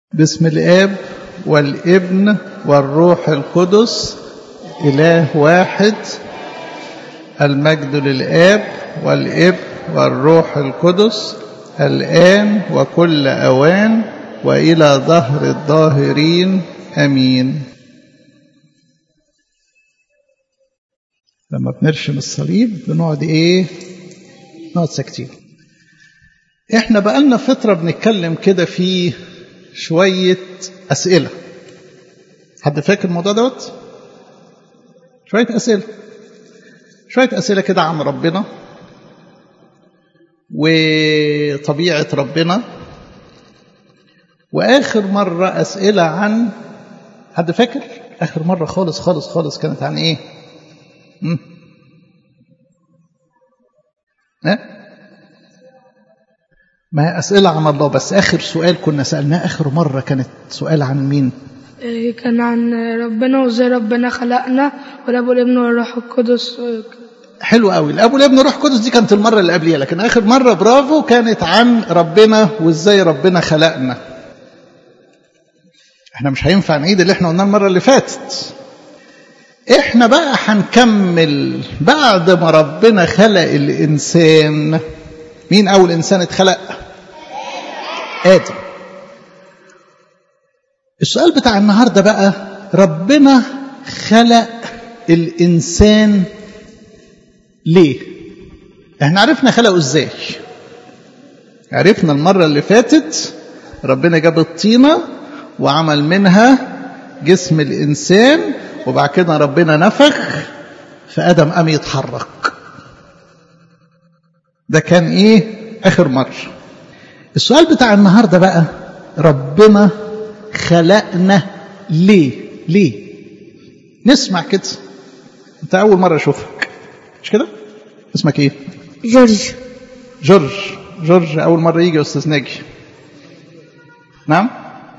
بسم الاب والابن والروح القدس اله واحد المجد للاب والابن والروح القدس الان وكل اوان والى ظهر الظاهرين امين لما بنرشم الصليب بنقعد ايه نقعد ساكتين احنا بقالنا فتره بنتكلم كده في شويه اسئله حد فاكر الموضوع دوت شويه اسئله شويه اسئله كده عن ربنا وطبيعه ربنا واخر مره اسئله عن حد فاكر اخر مره خالص خالص خالص كانت عن ايه امم ها ما هي أسئلة عن الله بس آخر سؤال كنا سألناه آخر مرة كانت سؤال عن مين إيه، كان عن ربنا وازاي ربنا خلقنا والاب والابن والروح القدس حلو قوي الأب والابن والروح القدس دي كانت المرة اللي قبليها لكن آخر مرة برافو كانت عن ربنا وإزاي ربنا خلقنا احنا مش هينفع نعيد اللي احنا قلناه المرة اللي فاتت احنا بقى هنكمل بعد ما ربنا خلق الإنسان مين أول إنسان اتخلق آدم السؤال بتاع النهاردة بقى ربنا خلق الإنسان ليه احنا عرفنا خلقه ازاي عرفنا المرة اللي فاتت ربنا جاب الطينة وعمل منها جسم الإنسان وبعد كده ربنا نفخ فآدم قام يتحرك ده كان ايه اخر مرة السؤال بتاع النهاردة بقى ربنا خلقنا ليه ليه نسمع كده انت اول مرة اشوفك مش كده اسمك ايه جورج جورج جورج اول مرة يجي يا استاذ ناجي نعم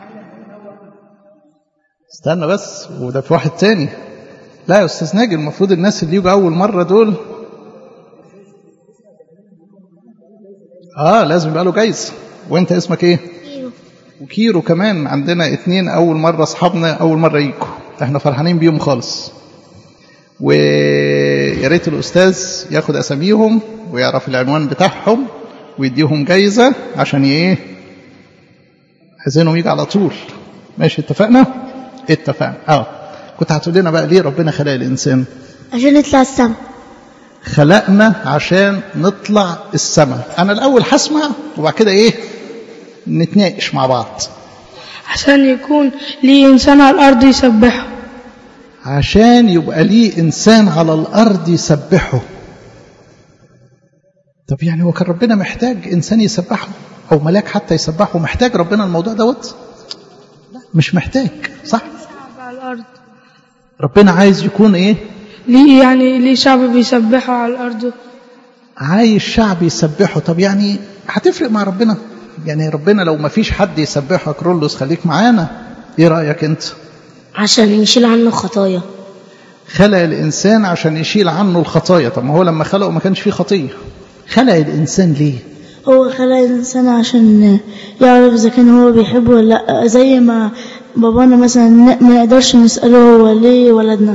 استنى بس وده في واحد تاني لا يا استاذ ناجي المفروض الناس اللي يجوا اول مرة دول اه لازم يبقى له جايزه وانت اسمك ايه وكيرو كمان عندنا اتنين اول مره اصحابنا اول مره يجوا احنا فرحانين بيهم خالص ويا ريت الاستاذ ياخد اساميهم ويعرف العنوان بتاعهم ويديهم جايزه عشان ايه عايزينهم يجي على طول ماشي اتفقنا اتفقنا اه كنت هتقول لنا بقى ليه ربنا خلق الانسان عشان نطلع السما خلقنا عشان نطلع السماء انا الاول هسمع وبعد كده ايه نتناقش مع بعض عشان يكون ليه انسان على الارض يسبحه عشان يبقى ليه انسان على الارض يسبحه طب يعني هو كان ربنا محتاج انسان يسبحه او ملاك حتى يسبحه محتاج ربنا الموضوع دوت لا مش محتاج صح شعب على الارض ربنا عايز يكون ايه ليه يعني ليه شعب بيسبحه على الارض عايز شعب يسبحه طب يعني هتفرق مع ربنا يعني ربنا لو ما فيش حد يسبحه كرولوس خليك معانا ايه رأيك انت عشان يشيل عنه خطايا خلق الإنسان عشان يشيل عنه الخطايا طب ما هو لما خلقه ما كانش فيه خطية خلق الإنسان ليه هو خلق الإنسان عشان يعرف إذا كان هو بيحبه ولا لأ زي ما بابانا مثلا ن- ما نقدرش نسأله هو ليه ولدنا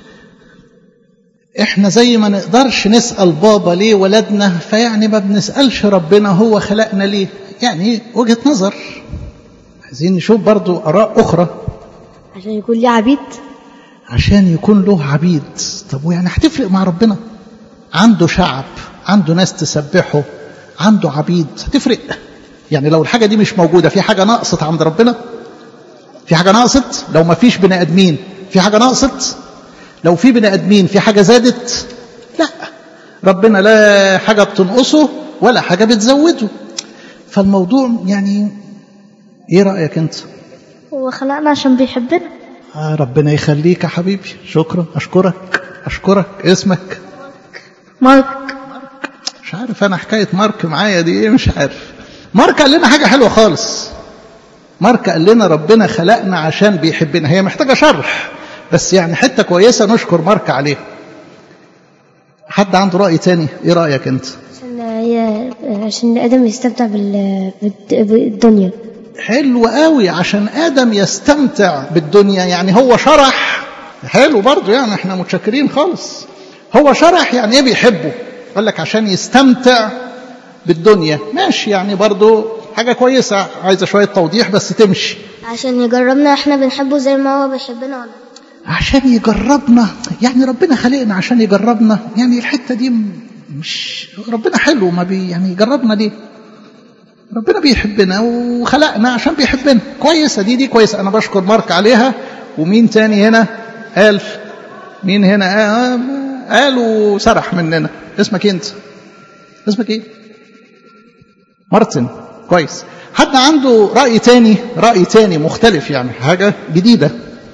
احنا زي ما نقدرش نسأل بابا ليه ولدنا فيعني ما بنسألش ربنا هو خلقنا ليه يعني وجهة نظر عايزين نشوف برضو آراء أخرى عشان يكون ليه عبيد عشان يكون له عبيد طب ويعني هتفرق مع ربنا عنده شعب عنده ناس تسبحه عنده عبيد هتفرق يعني لو الحاجة دي مش موجودة في حاجة ناقصت عند ربنا في حاجة ناقصت لو ما فيش بني آدمين في حاجة ناقصت لو في بني آدمين في حاجة زادت لا ربنا لا حاجة بتنقصه ولا حاجة بتزوده فالموضوع يعني ايه رأيك انت هو خلقنا عشان بيحبنا آه ربنا يخليك يا حبيبي شكرا أشكرك أشكرك اسمك مارك مش عارف أنا حكاية مارك معايا دي إيه مش عارف مارك قال لنا حاجة حلوة خالص مارك قال لنا ربنا خلقنا عشان بيحبنا هي محتاجة شرح بس يعني حتة كويسة نشكر مارك عليها حد عنده رأي تاني إيه رأيك أنت عشان هي عشان آدم يستمتع بال- بالد- بالدنيا حلو قوي عشان ادم يستمتع بالدنيا يعني هو شرح حلو برضه يعني احنا متشكرين خالص هو شرح يعني ايه بيحبه قال لك عشان يستمتع بالدنيا ماشي يعني برضه حاجه كويسه عايزه شويه توضيح بس تمشي عشان يجربنا احنا بنحبه زي ما هو بيحبنا ولا عشان يجربنا يعني ربنا خلقنا عشان يجربنا يعني الحته دي مش ربنا حلو ما بي يعني يجربنا ليه ربنا بيحبنا وخلقنا عشان بيحبنا كويسه دي دي كويسه انا بشكر مارك عليها ومين تاني هنا قال مين هنا قال, قال وسرح مننا اسمك انت اسمك ايه مارتن كويس حد عنده رأي تاني رأي تاني مختلف يعني حاجة جديدة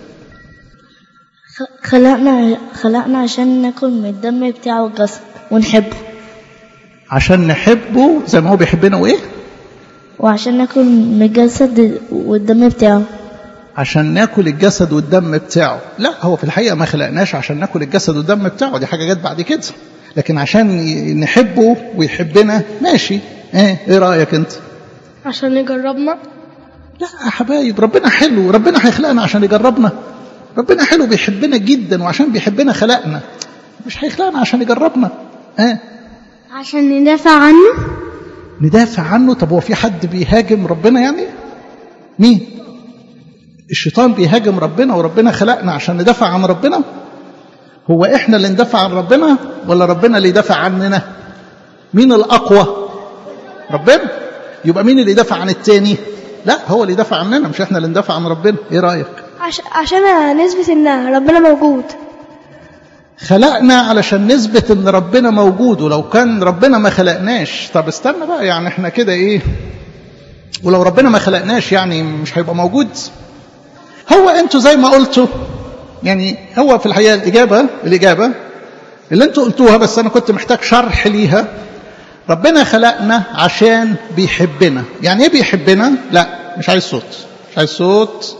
خلقنا خلقنا عشان ناكل من الدم بتاعه الجسد ونحبه عشان نحبه زي ما هو بيحبنا وايه وعشان ناكل من الجسد والدم بتاعه عشان ناكل الجسد والدم بتاعه لا هو في الحقيقة ما خلقناش عشان ناكل الجسد والدم بتاعه دي حاجة جت بعد كده لكن عشان نحبه ويحبنا ماشي ايه ايه رأيك انت عشان يجربنا لا يا حبايب ربنا حلو ربنا هيخلقنا عشان يجربنا ربنا حلو بيحبنا جدا وعشان بيحبنا خلقنا مش هيخلقنا عشان يجربنا اه عشان ندافع عنه ندافع عنه طب هو في حد بيهاجم ربنا يعني مين الشيطان بيهاجم ربنا وربنا خلقنا عشان ندافع عن ربنا هو احنا اللي ندافع عن ربنا ولا ربنا اللي يدافع عننا مين الاقوى ربنا يبقى مين اللي يدافع عن التاني لا هو اللي يدافع عننا مش احنا اللي ندافع عن ربنا ايه رايك عش... عشان نثبت ان ربنا موجود خلقنا علشان نثبت ان ربنا موجود ولو كان ربنا ما خلقناش طب استنى بقى يعني احنا كده ايه ولو ربنا ما خلقناش يعني مش هيبقى موجود هو انتوا زي ما قلتوا يعني هو في الحقيقه الاجابه الاجابه اللي انتوا قلتوها بس انا كنت محتاج شرح ليها ربنا خلقنا عشان بيحبنا يعني ايه بيحبنا لا مش عايز صوت مش عايز صوت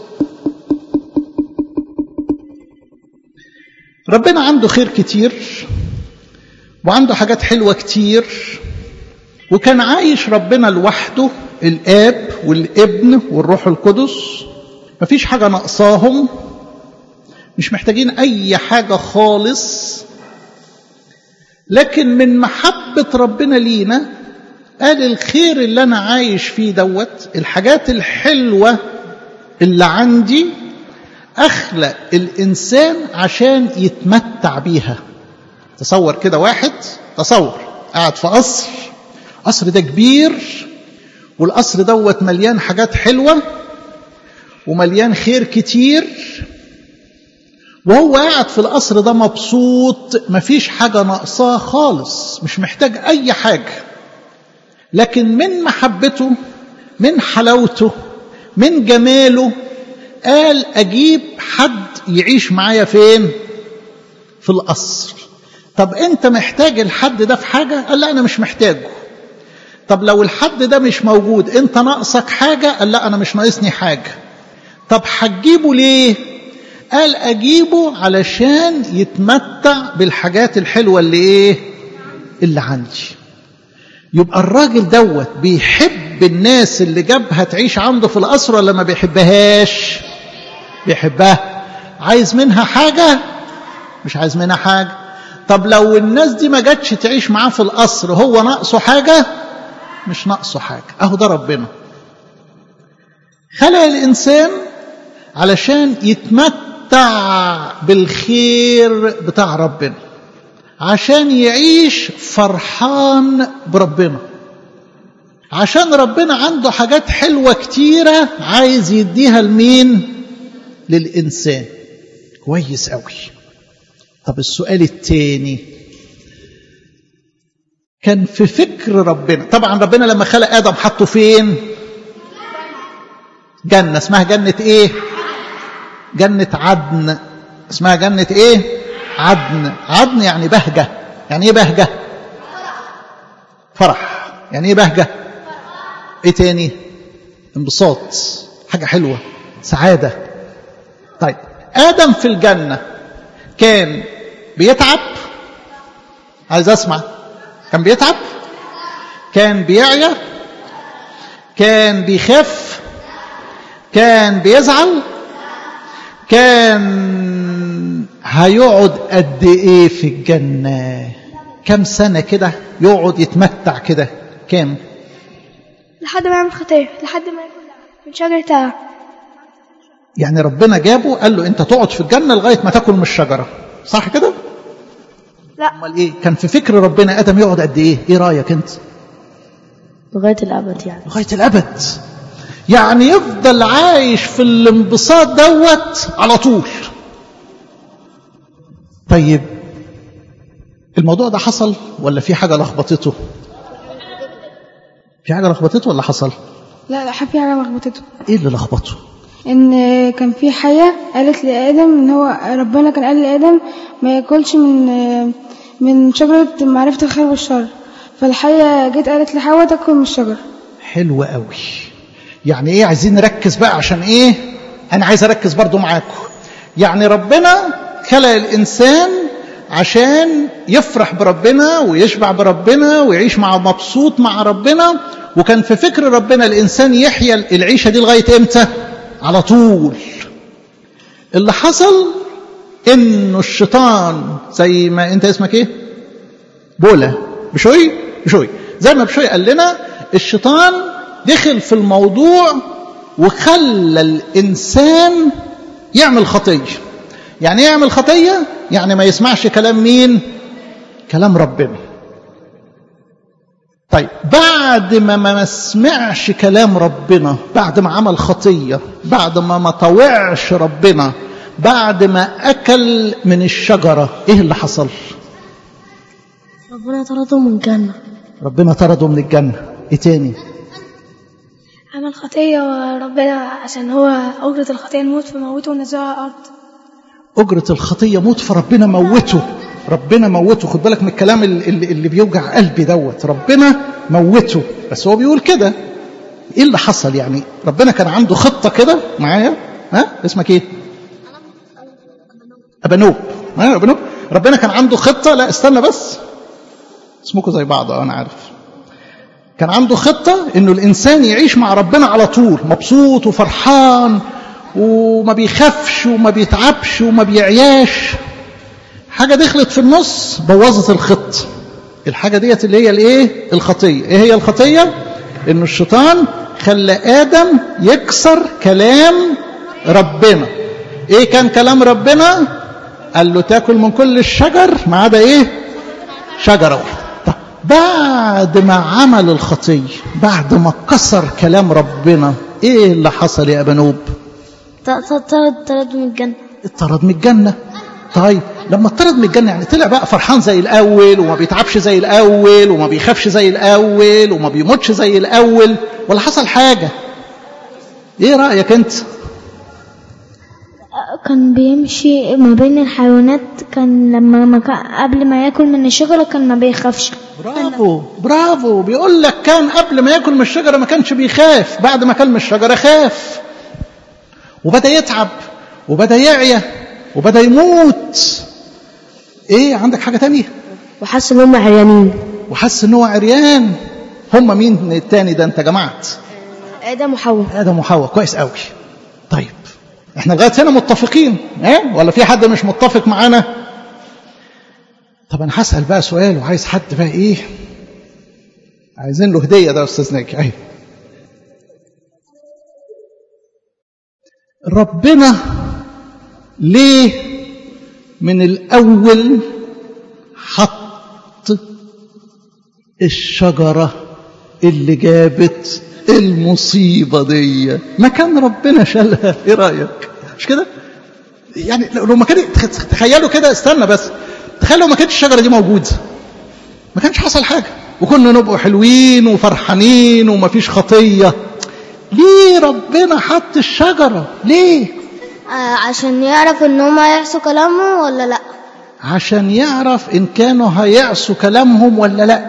ربنا عنده خير كتير وعنده حاجات حلوة كتير وكان عايش ربنا لوحده الآب والابن والروح القدس مفيش حاجة ناقصاهم مش محتاجين أي حاجة خالص لكن من محبة ربنا لينا قال الخير اللي أنا عايش فيه دوت الحاجات الحلوة اللي عندي أخلق الإنسان عشان يتمتع بيها تصور كده واحد تصور قاعد في قصر قصر ده كبير والقصر دوت مليان حاجات حلوة ومليان خير كتير وهو قاعد في القصر ده مبسوط مفيش حاجة ناقصاه خالص مش محتاج أي حاجة لكن من محبته من حلاوته من جماله قال أجيب حد يعيش معايا فين في القصر طب أنت محتاج الحد ده في حاجة قال لا أنا مش محتاجه طب لو الحد ده مش موجود أنت ناقصك حاجة قال لا أنا مش ناقصني حاجة طب هتجيبه ليه قال أجيبه علشان يتمتع بالحاجات الحلوة اللي إيه اللي عندي يبقى الراجل دوت بيحب الناس اللي جابها تعيش عنده في القصر ولا ما بيحبهاش بيحبها عايز منها حاجة مش عايز منها حاجة طب لو الناس دي ما جاتش تعيش معاه في القصر هو ناقصه حاجة مش ناقصه حاجة اهو ده ربنا خلق الإنسان علشان يتمتع بالخير بتاع ربنا عشان يعيش فرحان بربنا عشان ربنا عنده حاجات حلوة كتيرة عايز يديها لمين للإنسان كويس قوي طب السؤال التاني كان في فكر ربنا طبعا ربنا لما خلق آدم حطه فين جنة اسمها جنة ايه جنة عدن اسمها جنة ايه عدن عدن يعني بهجة يعني ايه بهجة فرح يعني ايه بهجة ايه تاني انبساط حاجة حلوة سعادة طيب آدم في الجنة كان بيتعب عايز اسمع كان بيتعب كان بيعيا كان بيخاف كان بيزعل كان هيقعد قد ايه في الجنة كم سنة كده يقعد يتمتع كده كام لحد ما يعمل خطية لحد ما يكون من شجرة يعني ربنا جابه قال له انت تقعد في الجنة لغاية ما تاكل من الشجرة صح كده لا امال ايه كان في فكر ربنا ادم يقعد قد ايه ايه رايك انت لغاية الأبد يعني لغايه الابد يعني يفضل عايش في الانبساط دوت على طول طيب الموضوع ده حصل ولا في حاجه لخبطته في حاجه لخبطته ولا حصل لا لا في حاجة لخبطته ايه اللي لخبطه ان كان في حية قالت لآدم ان هو ربنا كان قال لآدم ما ياكلش من من شجرة معرفة الخير والشر فالحية جت قالت لحواء تاكل من الشجر حلو قوي يعني ايه عايزين نركز بقى عشان ايه انا عايز اركز برضو معاكم يعني ربنا خلق الانسان عشان يفرح بربنا ويشبع بربنا ويعيش مع مبسوط مع ربنا وكان في فكر ربنا الانسان يحيا العيشه دي لغايه امتى على طول اللي حصل انه الشيطان زي ما انت اسمك ايه بولا بشوي بشوي زي ما بشوي قال لنا الشيطان دخل في الموضوع وخلى الانسان يعمل خطيه يعني ايه يعمل خطيه يعني ما يسمعش كلام مين كلام ربنا طيب بعد ما ما سمعش كلام ربنا بعد ما عمل خطيه بعد ما ما طوعش ربنا بعد ما اكل من الشجره ايه اللي حصل ربنا طرده من الجنة ربنا طرده من الجنه ايه تاني عمل خطية وربنا عشان هو أجرة الخطية الموت فموته ونزله على الأرض أجرة الخطية موت فربنا موته ربنا موته خد بالك من الكلام اللي, اللي بيوجع قلبي دوت ربنا موته بس هو بيقول كده ايه اللي حصل يعني ربنا كان عنده خطة كده معايا ها اسمك ايه أبنوب ها أبنوب ربنا كان عنده خطة لا استنى بس اسمكم زي بعض اه انا عارف كان عنده خطة انه الانسان يعيش مع ربنا على طول مبسوط وفرحان وما بيخافش وما بيتعبش وما بيعياش حاجة دخلت في النص بوظت الخط الحاجة ديت اللي هي الايه الخطية ايه هي الخطية انه الشيطان خلى ادم يكسر كلام ربنا ايه كان كلام ربنا قال له تاكل من كل الشجر ما عدا ايه شجرة واحدة طب بعد ما عمل الخطية بعد ما كسر كلام ربنا ايه اللي حصل يا ابنوب طرد طرد من الجنة اتطرد من الجنة طيب لما اتطرد من الجنة يعني طلع بقى فرحان زي الأول وما بيتعبش زي الأول وما بيخافش زي الأول وما بيموتش زي الأول ولا حصل حاجة ايه رأيك انت كان بيمشي ما بين الحيوانات كان لما ما كان قبل ما ياكل من الشجرة كان ما بيخافش برافو برافو بيقول لك كان قبل ما ياكل من الشجرة ما كانش بيخاف بعد ما كل من الشجرة خاف وبدأ يتعب وبدأ يعيا وبدأ يموت ايه عندك حاجة تانية وحس ان هم عريانين وحس ان هو عريان هم مين التاني ده انت جمعت ادم وحواء ادم وحواء كويس قوي طيب احنا لغايه هنا متفقين ايه ولا في حد مش متفق معانا طب انا هسال بقى سؤال وعايز حد بقى ايه عايزين له هديه ده يا استاذ ناجي ايوه ربنا ليه من الاول حط الشجره اللي جابت المصيبة دي ما كان ربنا شالها ايه رأيك مش كده يعني لو ما كان تخيلوا كده استنى بس تخيلوا ما كانتش الشجرة دي موجودة ما كانش حصل حاجة وكنا نبقوا حلوين وفرحانين وما فيش خطية ليه ربنا حط الشجرة ليه آه عشان يعرف ان هم هيعصوا كلامه ولا لا عشان يعرف ان كانوا هيعصوا كلامهم ولا لا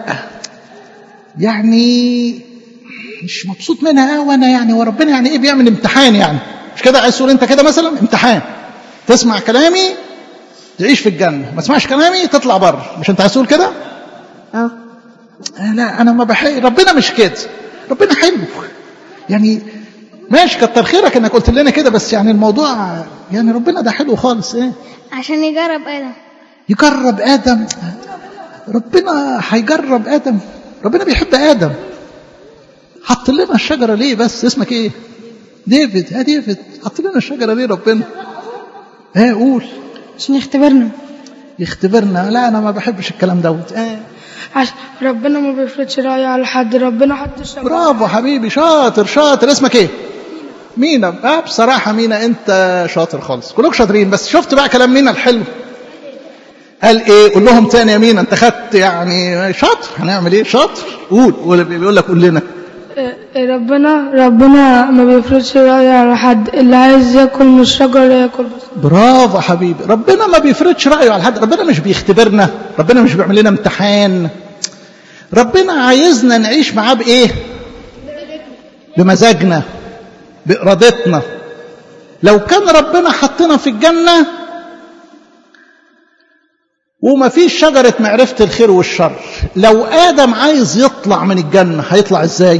يعني مش مبسوط منها قوي انا يعني وربنا يعني ايه بيعمل امتحان يعني مش كده عايز تقول انت كده مثلا امتحان تسمع كلامي تعيش في الجنه ما تسمعش كلامي تطلع بره مش انت عايز تقول كده اه لا انا ما بحق ربنا مش كده ربنا حلو يعني ماشي كتر خيرك انك قلت لنا كده بس يعني الموضوع يعني ربنا ده حلو خالص ايه عشان يجرب آدم يجرب ادم ربنا هيجرب ادم ربنا بيحب ادم حط لنا الشجره ليه بس اسمك ايه ديفيد يا ديفيد حط لنا الشجره ليه ربنا ايه قول عشان يختبرنا يختبرنا لا انا ما بحبش الكلام دوت ايه عشان ربنا ما بيفرضش رأيه على حد ربنا حط الشجرة برافو حبيبي شاطر شاطر اسمك ايه مينا آه بصراحة مينا انت شاطر خالص كلكم شاطرين بس شفت بقى كلام مينا الحلو قال ايه قول لهم تاني يا مينا انت خدت يعني شاطر هنعمل ايه شاطر قول قول بيقول لك قول لنا إيه، ربنا ربنا ما بيفرضش رأيه على حد اللي عايز ياكل من الشجرة ياكل بس برافو حبيبي ربنا ما بيفرضش رأيه على حد ربنا مش بيختبرنا ربنا مش بيعمل لنا امتحان ربنا عايزنا نعيش معاه بايه بمزاجنا بإرادتنا لو كان ربنا حطنا في الجنة وما فيش شجرة معرفة الخير والشر لو آدم عايز يطلع من الجنة هيطلع ازاي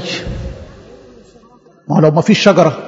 ما هو لو ما فيش شجرة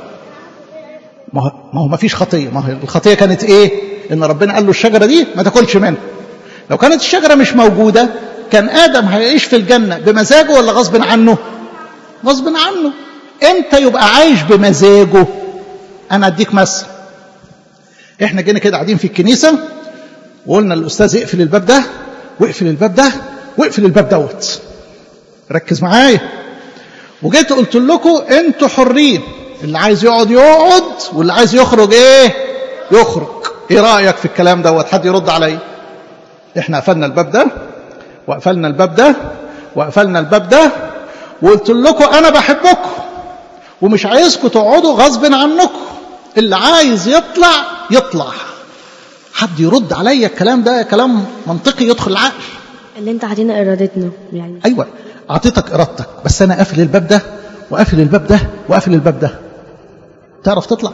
ما هو ما هو ما فيش خطية ما هو الخطية كانت ايه ان ربنا قال له الشجرة دي ما تاكلش منها لو كانت الشجرة مش موجودة كان آدم هيعيش في الجنة بمزاجه ولا غصب عنه غصب عنه امتى يبقى عايش بمزاجه انا اديك مثل احنا جينا كده قاعدين في الكنيسة وقلنا للاستاذ اقفل الباب ده واقفل الباب ده واقفل الباب دوت ركز معايا وجيت قلت لكم انتوا حرين اللي عايز يقعد يقعد واللي عايز يخرج ايه يخرج ايه رايك في الكلام دوت حد يرد عليا احنا قفلنا الباب ده وقفلنا الباب ده وقفلنا الباب ده وقلت لكم انا بحبكم ومش عايزكم تقعدوا غصب عنكم اللي عايز يطلع يطلع حد يرد عليا الكلام ده كلام منطقي يدخل العقل اللي انت عطينا ارادتنا يعني ايوه اعطيتك ارادتك بس انا قافل الباب ده وقافل الباب ده وقافل الباب ده تعرف تطلع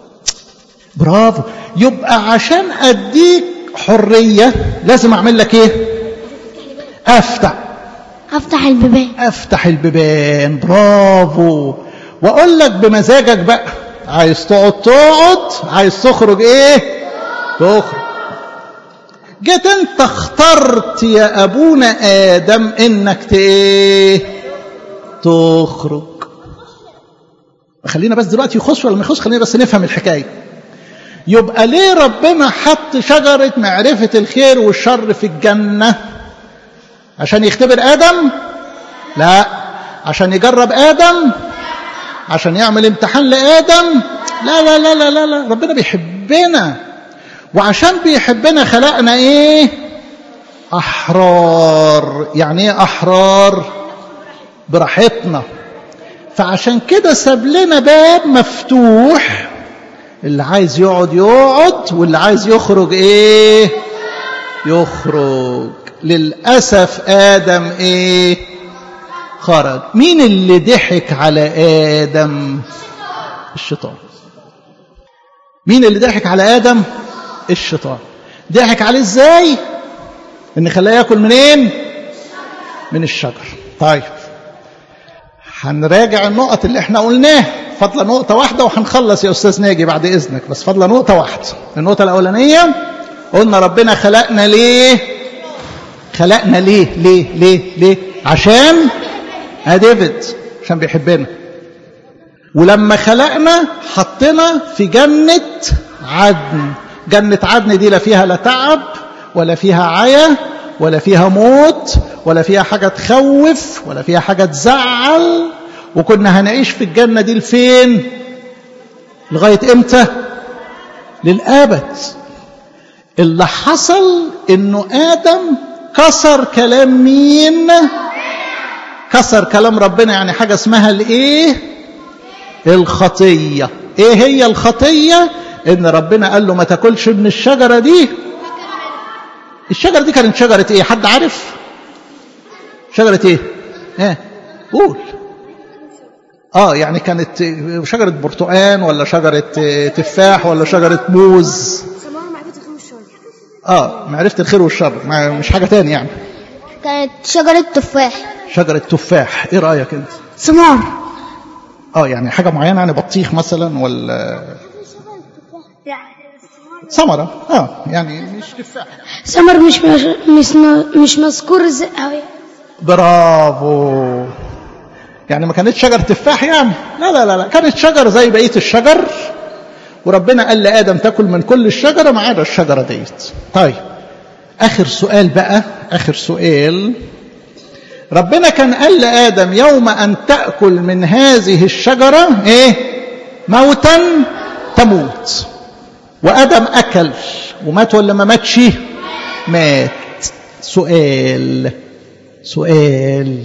برافو يبقى عشان اديك حريه لازم اعمل لك ايه افتح افتح البيبان افتح البيبان برافو واقول لك بمزاجك بقى عايز تقعد تقعد عايز تخرج ايه تخرج جيت انت اخترت يا ابونا ادم انك ت- ايه تخرج خلينا بس دلوقتي يخش ولا ما يخش خلينا بس نفهم الحكايه يبقى ليه ربنا حط شجره معرفه الخير والشر في الجنه عشان يختبر ادم لا عشان يجرب ادم عشان يعمل امتحان لادم لا لا لا لا لا, لا. ربنا بيحبنا وعشان بيحبنا خلقنا ايه احرار يعني ايه احرار براحتنا فعشان كده ساب لنا باب مفتوح اللي عايز يقعد يقعد واللي عايز يخرج ايه يخرج للاسف ادم ايه خرج مين اللي ضحك على ادم الشيطان مين اللي ضحك على ادم الشيطان ضحك عليه ازاي ان خلاه ياكل منين من الشجر طيب هنراجع النقط اللي احنا قلناها فاضله نقطه واحده وهنخلص يا استاذ ناجي بعد اذنك بس فاضله نقطه واحده النقطه الاولانيه قلنا ربنا خلقنا ليه خلقنا ليه ليه ليه ليه عشان يا ديفيد عشان بيحبنا ولما خلقنا حطنا في جنة عدن جنة عدن دي لا فيها لا تعب ولا فيها عيا ولا فيها موت ولا فيها حاجة تخوف ولا فيها حاجة تزعل وكنا هنعيش في الجنة دي لفين لغاية امتى للأبد اللي حصل انه آدم كسر كلام مين كسر كلام ربنا يعني حاجة اسمها الايه الخطية ايه هي الخطية ان ربنا قال له ما تاكلش من الشجرة دي الشجرة دي كانت شجرة ايه حد عارف شجرة ايه ايه قول اه يعني كانت شجرة برتقان ولا شجرة تفاح ولا شجرة موز اه معرفة الخير والشر ما- مش حاجة تاني يعني كانت شجرة تفاح شجرة تفاح ايه رأيك انت ثمار اه يعني حاجه معينه يعني بطيخ مثلا ولا ثمره اه يعني مش تفاح سمر مش مش مش, مش مذكور زي أوي. برافو يعني ما كانتش شجر تفاح يعني لا لا لا لا كانت شجر زي بقيه الشجر وربنا قال لادم تاكل من كل الشجره ما عدا الشجره ديت طيب اخر سؤال بقى اخر سؤال ربنا كان قال لادم يوم ان تاكل من هذه الشجره ايه موتا تموت وادم اكل ومات ولا ما ماتش مات سؤال سؤال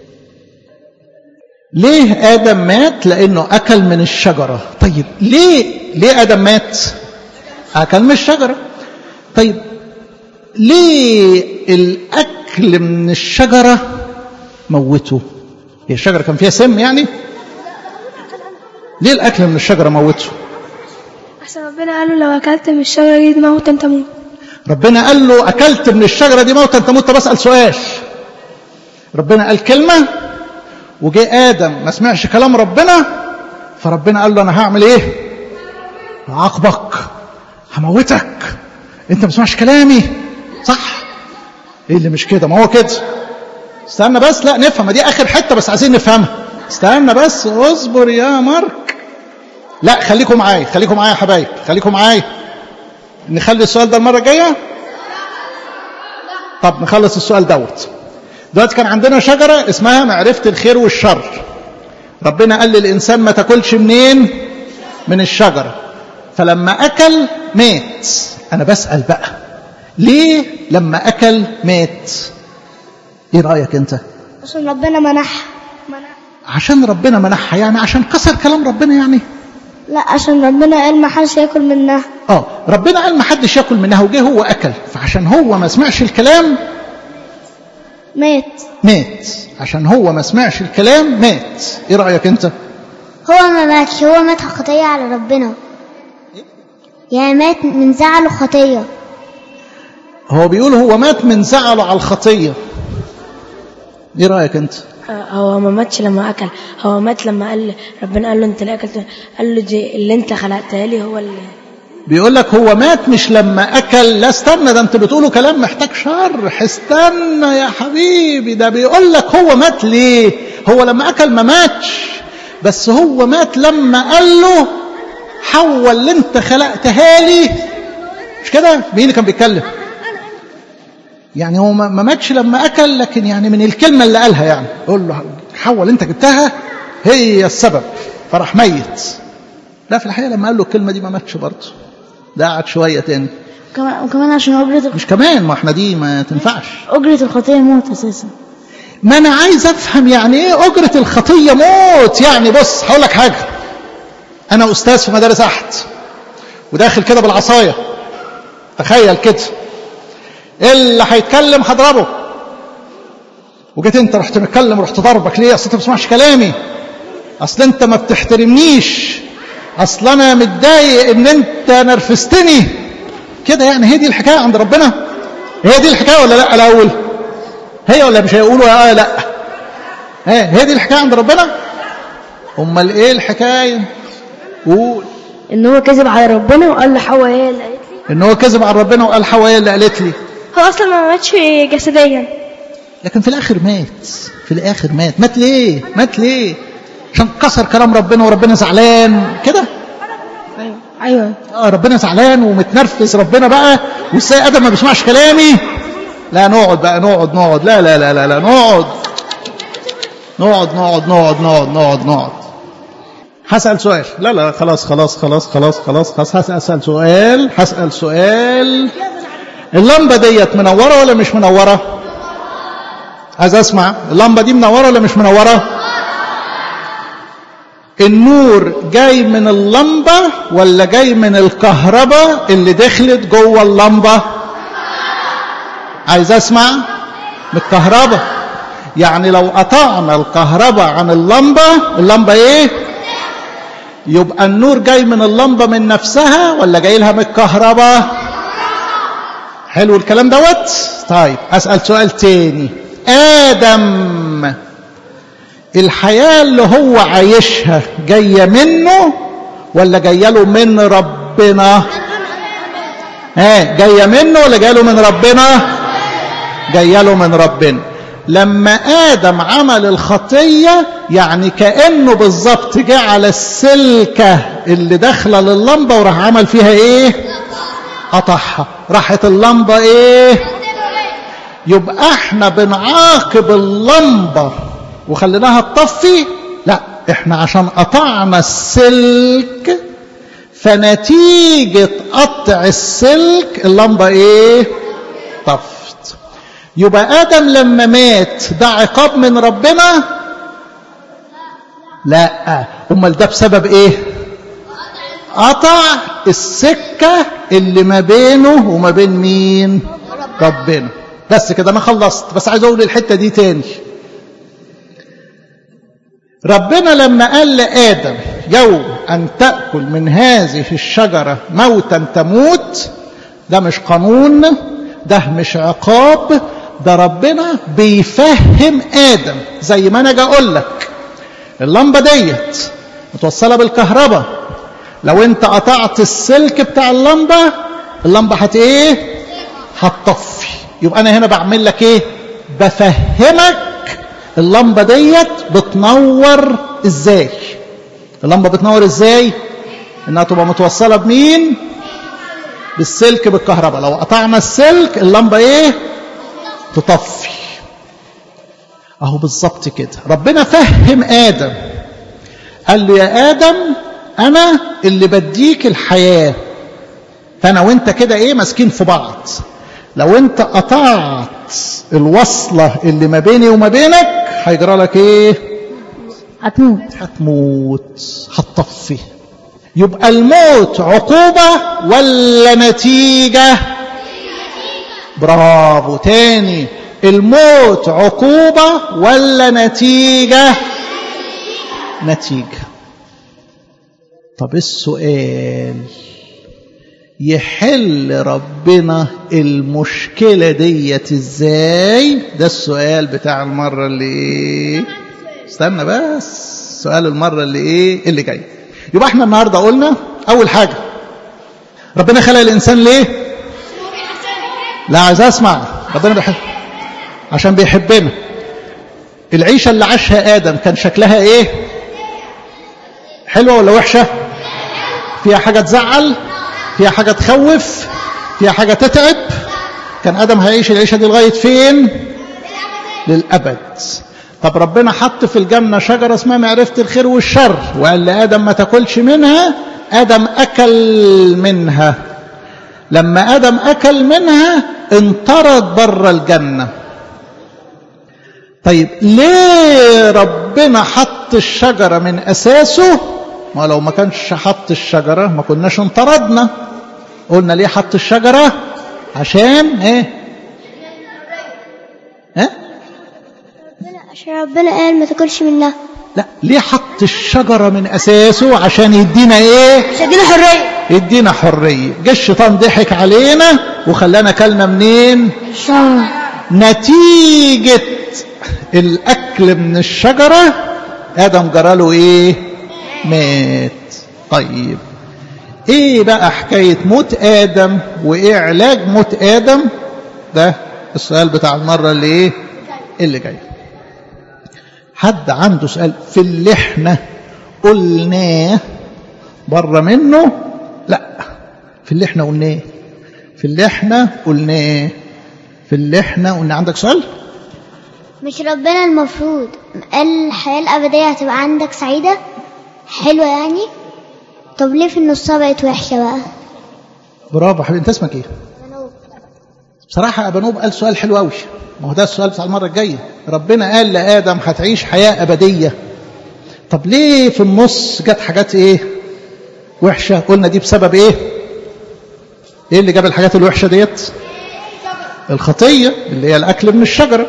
ليه ادم مات لانه اكل من الشجره طيب ليه ليه ادم مات اكل من الشجره طيب ليه الاكل من الشجره موته هي الشجره كان فيها سم يعني ليه الاكل من الشجره موته عشان ربنا قال له لو اكلت من الشجره دي تموت انت تموت ربنا قال له اكلت من الشجره دي موتا تموت طب اسال سؤال ربنا قال كلمه وجه ادم ما سمعش كلام ربنا فربنا قال له انا هعمل ايه هعاقبك هموتك انت ما سمعش كلامي صح ايه اللي مش كده ما هو كده استنى بس لا نفهم دي اخر حته بس عايزين نفهمها استنى بس اصبر يا مارك لا خليكم معايا خليكم معايا يا حبايب خليكم معايا نخلي السؤال ده المره الجايه طب نخلص السؤال دوت دلوقتي كان عندنا شجره اسمها معرفه الخير والشر ربنا قال للانسان ما تاكلش منين من الشجره فلما اكل مات انا بسال بقى ليه لما اكل مات ايه رايك انت عشان ربنا منح عشان ربنا منحها يعني عشان كسر كلام ربنا يعني لا عشان ربنا قال ما حدش ياكل منها اه ربنا قال ما حدش ياكل منها وجه هو اكل فعشان هو ما سمعش الكلام مات مات عشان هو ما سمعش الكلام مات ايه رايك انت هو ما ماتش هو مات خطية على ربنا يعني مات من زعله خطية هو بيقول هو مات من زعله على الخطيه ايه رايك انت هو ما ماتش لما اكل هو مات لما قال ربنا قال له انت اللي اكلت قال له دي اللي انت خلقتها لي هو اللي بيقول لك هو مات مش لما اكل لا استنى ده انت بتقولوا كلام محتاج شرح استنى يا حبيبي ده بيقول لك هو مات ليه هو لما اكل ما ماتش بس هو مات لما قال له حواء اللي انت خلقتها لي مش كده مين اللي كان بيتكلم يعني هو ما ماتش لما اكل لكن يعني من الكلمه اللي قالها يعني يقول له حواء اللي انت جبتها هي السبب فراح ميت لا في الحقيقه لما قال له الكلمه دي ما ماتش برضه ده قعد شويه تاني كمان وكمان عشان أجرة مش كمان ما احنا دي ما تنفعش أجرة الخطية موت أساسا ما انا عايز افهم يعني ايه اجره الخطيه موت يعني بص هقول لك حاجه انا استاذ في مدارس احد وداخل كده بالعصايه تخيل كده اللي هيتكلم هضربه وجيت انت رحت متكلم رحت ضربك ليه اصل انت ما بتسمعش كلامي اصل انت ما بتحترمنيش اصل انا متضايق ان انت نرفزتني كده يعني هي دي الحكايه عند ربنا هي دي الحكايه ولا لا الاول هي ولا مش هيقولوا اه لا هي, هي دي الحكايه عند ربنا امال ايه الحكايه قول ان هو كذب على ربنا وقال لحواء هي اللي قالت لي ان هو كذب على ربنا وقال حواء هي اللي قالت لي هو اصلا ما ماتش جسديا لكن في الاخر مات في الاخر مات مات ليه مات ليه عشان كسر كلام ربنا وربنا زعلان كده ايوه ايوه اه ربنا زعلان ومتنرفز ربنا بقى وازاي ادم ما بيسمعش كلامي لا نقعد بقى نقعد نقعد لا لا لا لا, لا نقعد نقعد نقعد نقعد نقعد نقعد نقعد هسأل سؤال لا لا خلاص خلاص خلاص خلاص خلاص خلاص هسأل سؤال هسأل سؤال اللمبة ديت منورة ولا مش منورة عايز اسمع اللمبة دي منورة ولا مش منورة النور جاي من اللمبة ولا جاي من الكهرباء اللي دخلت جوه اللمبة عايز اسمع من الكهرباء يعني لو قطعنا الكهرباء عن اللمبة اللمبة ايه يبقى النور جاي من اللمبة من نفسها ولا جاي لها من الكهرباء حلو الكلام دوت طيب اسأل سؤال تاني آدم الحياة اللي هو عايشها جاية منه ولا جاية له من ربنا ها جاية منه ولا جاية له من ربنا جاية له من ربنا لما آدم عمل الخطية يعني كأنه بالظبط جه على السلكة اللي داخلة لللمبة وراح عمل فيها ايه قطعها راحت اللمبة ايه يبقى احنا بنعاقب اللمبة وخليناها تطفي لا احنا عشان قطعنا السلك فنتيجة قطع السلك اللمبة ايه طفت يبقى ادم لما مات ده عقاب من ربنا لا امال ده بسبب ايه قطع السكة اللي ما بينه وما بين مين ربنا بس كده انا خلصت بس عايز اقول الحتة دي تاني ربنا لما قال لآدم يوم أن تأكل من هذه الشجرة موتا تموت ده مش قانون ده مش عقاب ده ربنا بيفهم آدم زي ما أنا جا أقول لك اللمبة ديت متوصلة بالكهرباء لو أنت قطعت السلك بتاع اللمبة اللمبة هت إيه؟ هتطفي يبقى أنا هنا بعمل لك إيه؟ بفهمك اللمبة ديت بتنور ازاي اللمبة بتنور ازاي انها تبقى متوصلة بمين بالسلك بالكهرباء لو قطعنا السلك اللمبة ايه تطفي اهو بالظبط كده ربنا فهم ادم قال له يا ادم انا اللي بديك الحياة فانا وانت كده ايه ماسكين في بعض لو انت قطعت الوصلة اللي ما بيني وما بينك هيجرى لك ايه هتموت هتموت هتطفي يبقى الموت عقوبة ولا نتيجة برافو تاني الموت عقوبة ولا نتيجة نتيجة طب السؤال يحل ربنا المشكلة ديت ازاي ده السؤال بتاع المرة اللي ايه استنى بس سؤال المرة اللي ايه اللي جاي يبقى احنا النهاردة قلنا اول حاجة ربنا خلق الانسان ليه لا عايز اسمع ربنا بيحب عشان بيحبنا العيشة اللي عاشها ادم كان شكلها ايه حلوة ولا وحشة فيها حاجة تزعل فيها حاجة تخوف فيها حاجة تتعب كان آدم هيعيش العيشة دي لغاية فين للأبد طب ربنا حط في الجنة شجرة اسمها معرفة الخير والشر وقال لآدم ما تاكلش منها آدم أكل منها لما آدم أكل منها انطرد بره الجنة طيب ليه ربنا حط الشجرة من أساسه ما لو ما كانش حط الشجرة ما كناش انطردنا قلنا ليه حط الشجرة عشان ايه ها عشان ربنا قال ما تاكلش منها لا ليه حط الشجرة من أساسه عشان يدينا ايه عشان ادينا حريه يدينا حرية جه الشيطان ضحك علينا وخلانا كلنا منين شر نتيجة الأكل من الشجرة آدم جراله إيه مات طيب إيه بقى حكاية موت آدم وإيه علاج موت آدم ده السؤال بتاع المرة اللي إيه اللي جاي حد عنده سؤال في اللي احنا قلناه بره منه لا في اللي احنا قلناه في اللي احنا قلناه في اللي احنا قلنا عندك سؤال مش ربنا المفروض قال الحياة الأبدية هتبقى عندك سعيدة حلوة يعني طب ليه في النص بقت وحشة بقى برافو حبيبي انت اسمك ايه بصراحة أبانوب قال سؤال حلو قوي ما هو ده السؤال بتاع المرة الجاية ربنا قال لآدم هتعيش حياة أبدية طب ليه في النص جت حاجات ايه وحشة قلنا دي بسبب ايه ايه اللي جاب الحاجات الوحشة ديت الخطية اللي هي الأكل من الشجرة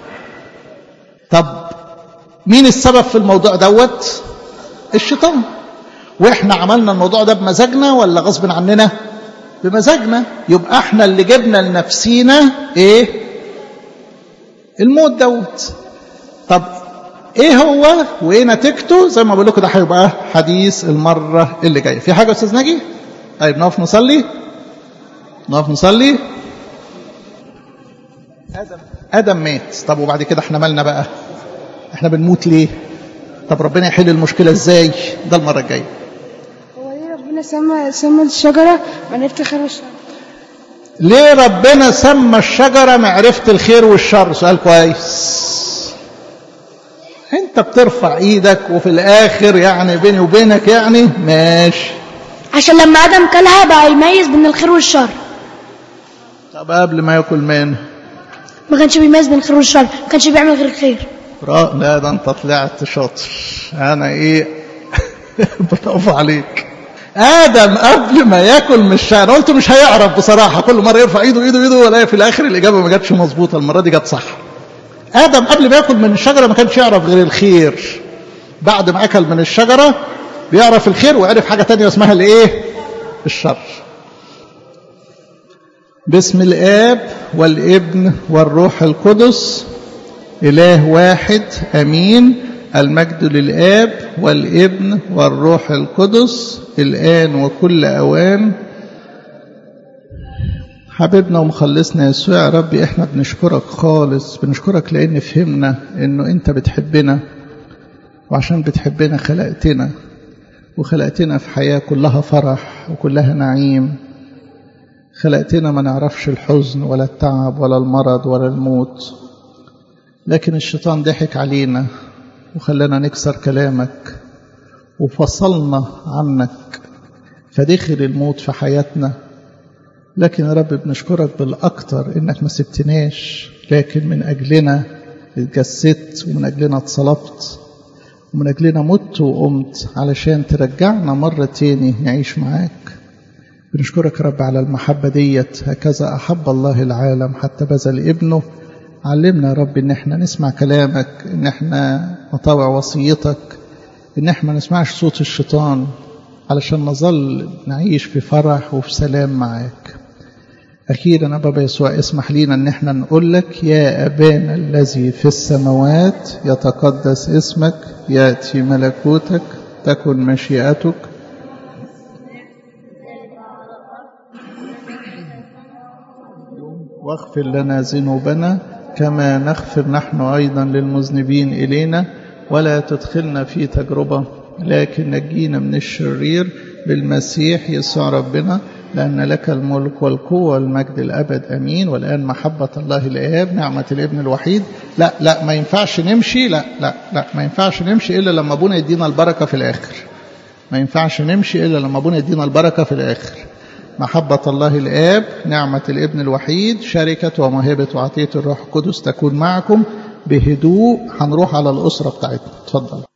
طب مين السبب في الموضوع دوت الشيطان واحنا عملنا الموضوع ده بمزاجنا ولا غصب عننا بمزاجنا يبقى احنا اللي جبنا لنفسينا ايه الموت دوت طب ايه هو وايه نتيجته زي ما بقول لكم ده هيبقى حديث المره اللي جايه في حاجه يا استاذ ناجي طيب نقف نصلي نقف نصلي ادم ادم مات طب وبعد كده احنا مالنا بقى احنا بنموت ليه طب ربنا يحل المشكله ازاي ده المره الجايه هو ليه ربنا سمى سمى الشجرة معرفة الخير والشر ليه ربنا سمى الشجره معرفه الخير والشر سؤال كويس انت بترفع ايدك وفي الاخر يعني بيني وبينك يعني ماشي عشان لما ادم كلها بقى يميز بين الخير والشر طب قبل ما ياكل منه ما كانش بيميز بين الخير والشر ما كانش بيعمل غير الخير را- لا ده انت طلعت شاطر انا ايه برافو عليك ادم قبل ما ياكل من الشجره أنا قلت مش هيعرف بصراحه كل مره يرفع ايده ايده ايده ولا في الاخر الاجابه ما جاتش مظبوطه المره دي جت صح ادم قبل ما ياكل من الشجره ما كانش يعرف غير الخير بعد ما اكل من الشجره بيعرف الخير وعرف حاجه تانية اسمها الايه الشر باسم الاب والابن والروح القدس إله واحد أمين المجد للآب والابن والروح القدس الآن وكل أوان حبيبنا ومخلصنا يسوع يا رب احنا بنشكرك خالص بنشكرك لأن فهمنا إنه أنت بتحبنا وعشان بتحبنا خلقتنا وخلقتنا في حياة كلها فرح وكلها نعيم خلقتنا ما نعرفش الحزن ولا التعب ولا المرض ولا الموت لكن الشيطان ضحك علينا وخلانا نكسر كلامك وفصلنا عنك فدخل الموت في حياتنا لكن يا رب بنشكرك بالأكتر إنك ما سبتناش لكن من أجلنا اتجسدت ومن أجلنا اتصلبت ومن أجلنا مت وقمت علشان ترجعنا مرة تاني نعيش معاك بنشكرك يا رب على المحبة ديت هكذا أحب الله العالم حتى بذل ابنه علمنا يا رب ان احنا نسمع كلامك ان احنا نطاوع وصيتك ان احنا ما نسمعش صوت الشيطان علشان نظل نعيش في فرح وفي سلام معاك أخيرا يا بابا يسوع اسمح لينا ان احنا نقول لك يا أبانا الذي في السماوات يتقدس اسمك يأتي ملكوتك تكن مشيئتك واغفر لنا ذنوبنا كما نغفر نحن أيضا للمذنبين إلينا ولا تدخلنا في تجربة لكن نجينا من الشرير بالمسيح يسوع ربنا لأن لك الملك والقوة والمجد الأبد أمين والآن محبة الله الآب نعمة الابن الوحيد لا لا ما ينفعش نمشي لا لا لا ما ينفعش نمشي إلا لما أبونا يدينا البركة في الآخر ما ينفعش نمشي إلا لما أبونا يدينا البركة في الآخر محبة الله الآب نعمة الابن الوحيد شركة وموهبة وعطية الروح القدس تكون معكم بهدوء هنروح على الأسرة بتاعتنا اتفضل